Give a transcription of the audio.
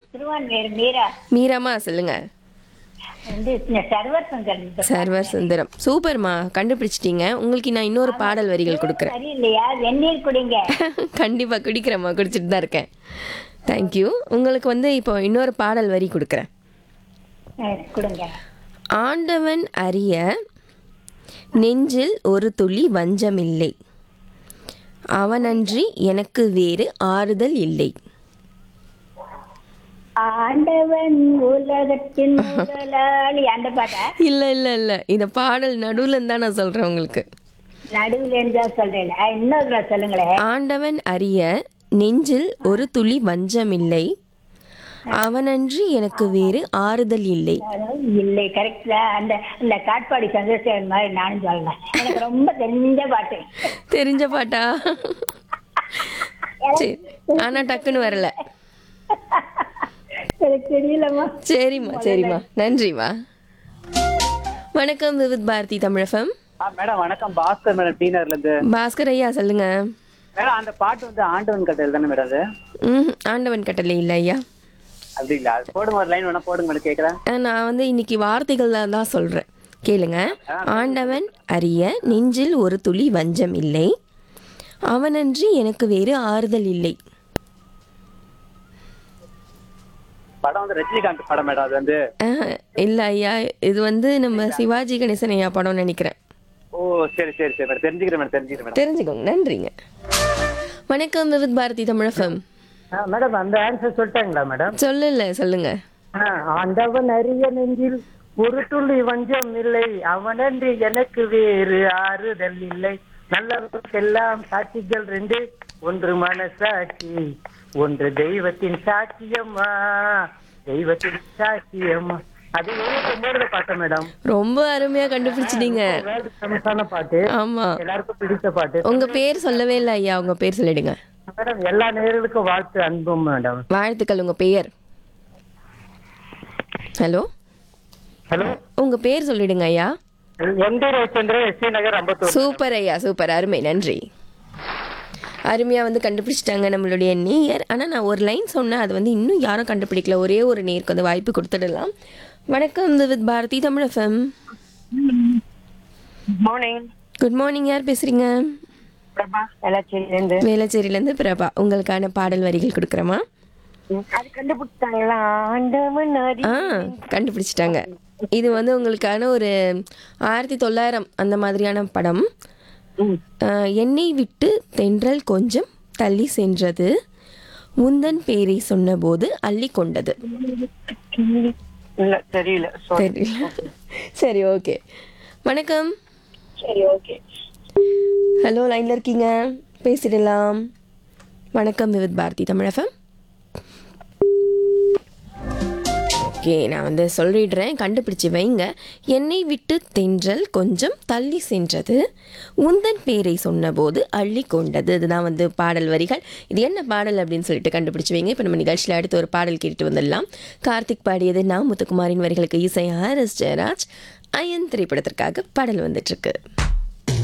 திருவான்மையூர் மீரா மீராமா சொல்லுங்க வந்து இந்த சர்வர் சங்கர் சர்வர் சுந்தரம் சூப்பர்மா கண்டுபிடிச்சிட்டீங்க உங்களுக்கு நான் இன்னொரு பாடல் வரிகள் கொடுக்குறேன் சரியில்லையா வெந்நீர் குடிங்க கண்டிப்பா குடிக்கிறேம்மா குடிச்சிட்டு தான் இருக்கேன் தேங்க்யூ உங்களுக்கு வந்து இப்போ இன்னொரு பாடல் வரி கொடுக்குறேன் அஹ், கொடுங்க ஆண்டவன் அறிய நெஞ்சில் ஒரு துளி வஞ்சமில்லை அவனன்றி எனக்கு வேறு ஆறுதல் இல்லை ஆண்டவன் உலகத்தின் முதலாளி அந்த பாட்டா இல்ல இல்ல இல்ல இந்த பாடல் நடுவுல இருந்தா நான் சொல்றேன் உங்களுக்கு நடுவுல இருந்தா சொல்றேன் அஹ், இன்னொரு தடவை சொல்லுங்களேன் ஆண்டவன் அறிய நெஞ்சில் ஒரு துளி வஞ்சமில்லை அவனன்றி எனக்கு வேறு ஆறுதல் இல்லை அதாவது இல்லை கரெக்ட்ல அந்த இந்த காட்பாடி சந்திரசேகர் மாதிரி நானும் சொல்லலாம் எனக்கு ரொம்ப தெரிஞ்ச பாட்டு தெரிஞ்ச பாட்டா சரி ஆனா டக்குன்னு வரல எனக்கு தெரியலம்மா சரிம்மா சரிம்மா நன்றிம்மா வணக்கம் விவித் பாரதி தமிழகம் ஆ மேடம் வணக்கம் பாஸ்கர் மேடம் டீனர்ல இருந்து பாஸ்கர் ஐயா சொல்லுங்க மேடம் அந்த பாட்டு வந்து ஆண்டவன் கட்டல் தானே மேடம் அது ம் ஆண்டவன் கட்டளை இல்லை ஐயா அப்படிங்களா அது போடுங்க ஒரு லைன் வேணா போடுங்க மேடம் கேட்குறேன் அஹ் நான் வந்து இன்னைக்கு வார்த்தைகள் தான் சொல்றேன் கேளுங்க ஆண்டவன் அறிய நெஞ்சில் ஒரு துளி வஞ்சம் இல்லை அவனன்றி எனக்கு வேறு ஆறுதல் இல்லை படம் வந்து ரஜினிகாந்த் படம் மேடம் அது வந்து அஹ், இல்ல ஐயா இது வந்து நம்ம சிவாஜி கணேசன் ஐயா படம்னு நினைக்கிறேன் ஓ சரி சரி சரி மேடம் தெரிஞ்சுக்கிறேன் மேடம் தெரிஞ்சுக்கிறேன் மேடம் தெரிஞ்சுக்கோங்க நன்றிங்க வணக்கம் விவித் பாரதி தமிழகம் மேடம் அந்த ஆன்சர் சொல்லிட்டாங்களா மேடம் சொல்லல சொல்லுங்க ஆண்டவன் அறிய நெஞ்சில் ஒரு துளி வஞ்சம் இல்லை அவனன்றி எனக்கு வேறு ஆறுதல் இல்லை நல்லவர்க்கெல்லாம் சாட்சிகள் ரெண்டு ஒன்று மனசாட்சி ஒன்று தெய்வத்தின் சாட்சியம்மா தெய்வத்தின் சாட்சியம்மா அது எவ்வளவு பாட்டு மேடம் ரொம்ப அருமையா கண்டுபிடிச்சிட்டீங்க வேர்ல்டு ஃபேமஸான பாட்டு ஆமா எல்லாருக்கும் பிடித்த பாட்டு உங்க பேர் சொல்லவே இல்லை ஐயா உங்க பேர் சொல்லிடுங்க மேடம் எல்லா நேயர்களுக்கும் வாழ்த்து அன்பும் மேடம் வாழ்த்துக்கள் உங்க பெயர் ஹலோ ஹலோ உங்க பேர் சொல்லிடுங்க ஐயா எந்த ரவிச்சந்திரன் எஸ் நகர் அம்பத்தூர் சூப்பர் ஐயா சூப்பர் அருமை நன்றி அருமையாக வந்து கண்டுபிடிச்சிட்டாங்க நம்மளுடைய நேயர் ஆனால் நான் ஒரு லைன் சொன்னேன் அது வந்து இன்னும் யாரும் கண்டுபிடிக்கல ஒரே ஒரு நேருக்கு வந்து வாய்ப்பு கொடுத்துடலாம் வணக்கம் with Bharathi Tamil FM morning good morning யார் பேசுறீங்க பிரபா எல்லாச்சிலேருந்து வேளச்சேரியிலேருந்து பிரபா உங்களுக்கான பாடல் வரிகள் கொடுக்குறேமா அது கண்டுபிடிச்சாங்களா ஆண்டவன் அறி ஆ கண்டுபிடிச்சிட்டாங்க இது வந்து உங்களுக்கான ஒரு ஆயிரத்தி தொள்ளாயிரம் அந்த மாதிரியான படம் ஆஹ், என்னை விட்டு தென்றல் கொஞ்சம் தள்ளி சென்றது முந்தன் பேரை சொன்னபோது அள்ளி கொண்டது இல்ல தெரியல தெரியல சரி ஓகே வணக்கம் சரி ஓகே ஹலோ லைன்ல இருக்கீங்க பேசிடலாம் வணக்கம் விவித் பாரதி தமிழகம் ஓகே நான் வந்து சொல்லிடுறேன் கண்டுபிடிச்சு வைங்க என்னை விட்டு தென்றல் கொஞ்சம் தள்ளி சென்றது உந்தன் பேரை சொன்னபோது அள்ளி கொண்டது இதுதான் வந்து பாடல் வரிகள் இது என்ன பாடல் அப்படின்னு சொல்லிட்டு கண்டுபிடிச்சு வைங்க இப்போ நம்ம நிகழ்ச்சியில் அடுத்து ஒரு பாடல் கேட்டுட்டு வந்துடலாம் கார்த்திக் பாடியது நான் முத்துக்குமாரின் வரிகளுக்கு இசை ஆர் எஸ் ஜெயராஜ் அயன் திரைப்படத்திற்காக பாடல் வந்துட்டு இருக்கு